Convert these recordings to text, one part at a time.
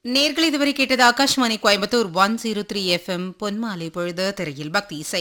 நேர்கள் இதுவரை கேட்டது Akashvani Coimbatore one zero three FM பொன்மாலை பொழுது திரையில் பக்தி இசை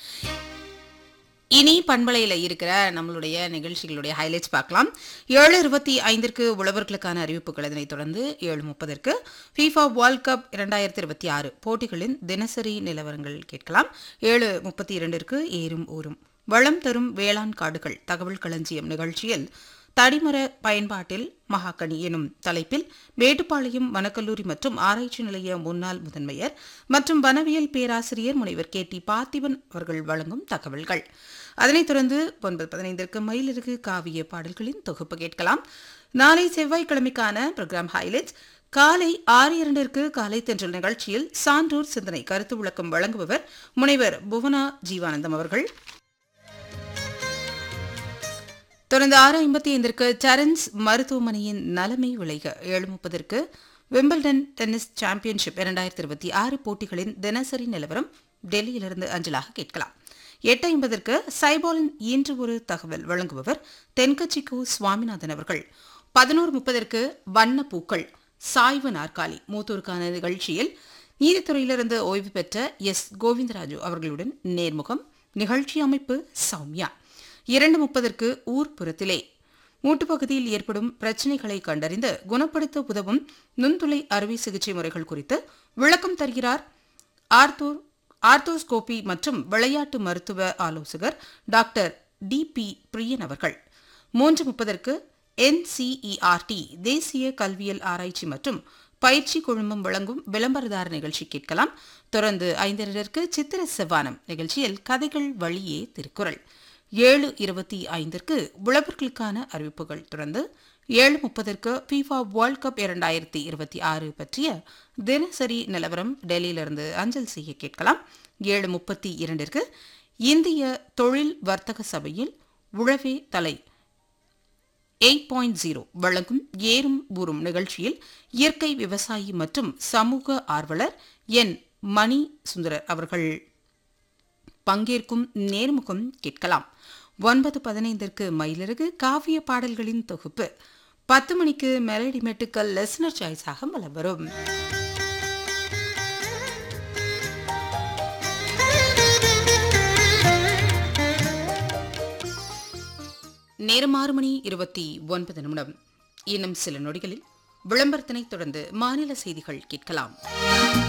இனி பண்பலையில் இருக்கிற நம்மளுடைய நிகழ்ச்சிகளுடைய ஹைலைட்ஸ் பார்க்கலாம் ஏழு இருபத்தி ஐந்திற்கு உழவர்களுக்கான அறிவிப்புகள் இதனைத் தொடர்ந்து ஏழு முப்பதற்கு ஃபீஃபா வேர்ல்ட் கப் இரண்டாயிரத்தி இருபத்தி ஆறு போட்டிகளின் தினசரி நிலவரங்கள் கேட்கலாம் ஏழு முப்பத்தி இரண்டிற்கு ஏறும் ஊரும் வளம் தரும் வேளாண் காடுகள் தகவல் களஞ்சியம் நிகழ்ச்சியில் தடிமர பயன்பாட்டில் மகாகனி எனும் தலைப்பில் மேட்டுப்பாளையம் வனக்கல்லூரி மற்றும் ஆராய்ச்சி நிலைய முன்னாள் முதன்மையர் மற்றும் வனவியல் பேராசிரியர் முனைவர் கே டி பார்த்திபன் அவர்கள் வழங்கும் தகவல்கள் அதனைத் தொடர்ந்து ஒன்பது பதினைந்திற்கு மயிலிறகு காவிய பாடல்களின் தொகுப்பு கேட்கலாம் நாளை செவ்வாய்க்கிழமைக்கான புரோகிராம் ஹைலைட்ஸ் காலை ஆறு இரண்டிற்கு காலை தென்றல் நிகழ்ச்சியில் சான்றோர் சிந்தனை கருத்து விளக்கம் வழங்குபவர் முனைவர் புவனா ஜீவானந்தம் அவர்கள் தொடர்ந்து ஆறு ஐம்பத்தி ஐந்திற்கு சரன்ஸ் மருத்துவமனையின் நலமை விளைக ஏழு முப்பதற்கு விம்பிள்டன் டென்னிஸ் சாம்பியன்ஷிப் இரண்டாயிரத்தி இருபத்தி ஆறு போட்டிகளின் தினசரி நிலவரம் டெல்லியிலிருந்து அஞ்சலாக கேட்கலாம் எட்டு ஐம்பதற்கு சைபாலின் இன்று ஒரு தகவல் வழங்குபவர் தென்கட்சி கு சுவாமிநாதன் அவர்கள் பதினோரு முப்பதற்கு வண்ண பூக்கள் சாய்வு நாற்காலி மூத்தூருக்கான நிகழ்ச்சியில் நீதித்துறையிலிருந்து ஓய்வு பெற்ற எஸ் கோவிந்தராஜு அவர்களுடன் நேர்முகம் நிகழ்ச்சி அமைப்பு சௌமியா இரண்டு முப்பதற்கு ஊர்ப்புறத்திலே மூட்டுப்பகுதியில் ஏற்படும் பிரச்சினைகளை கண்டறிந்து குணப்படுத்த உதவும் நுண்துளை அறுவை சிகிச்சை முறைகள் குறித்து விளக்கம் தருகிறார் ஆர்த்தோர் ஆர்த்தோஸ்கோபி மற்றும் விளையாட்டு மருத்துவ ஆலோசகர் டாக்டர் டி பி பிரியன் அவர்கள் மூன்று முப்பதற்கு என்சிஇஆர்டி தேசிய கல்வியல் ஆராய்ச்சி மற்றும் பயிற்சி குழுமம் வழங்கும் விளம்பரதார நிகழ்ச்சி கேட்கலாம் தொடர்ந்து ஐந்தரருக்கு சித்திர செவ்வானம் நிகழ்ச்சியில் கதைகள் வழியே திருக்குறள் ஏழு இருபத்தி ஐந்திற்கு உழவர்களுக்கான அறிவிப்புகள் தொடர்ந்து ஏழு முப்பதற்கு ஃபீஃபா வேர்ல்ட் கப் இரண்டாயிரத்தி இருபத்தி ஆறு பற்றிய தினசரி நிலவரம் டெல்லியிலிருந்து அஞ்சல் செய்ய கேட்கலாம் ஏழு முப்பத்தி இரண்டிற்கு இந்திய தொழில் வர்த்தக சபையில் உழவே தலை எயிட் பாயிண்ட் ஜீரோ வழங்கும் ஏறும் ஊறும் நிகழ்ச்சியில் இயற்கை விவசாயி மற்றும் சமூக ஆர்வலர் என் மணி சுந்தரர் அவர்கள் பங்கேற்கும் நேர்முகம் கேட்கலாம் ஒன்பது பதினைந்திற்கு மயிலிறகு காவிய பாடல்களின் தொகுப்பு பத்து மணிக்கு மெலடி மெட்டுக்கள் லெசனர் சாய்ஸாக வலம் வரும் நேரம் ஆறு மணி இருபத்தி ஒன்பது நிமிடம் இன்னும் சில நொடிகளில் விளம்பரத்தினை தொடர்ந்து மாநில செய்திகள் கேட்கலாம்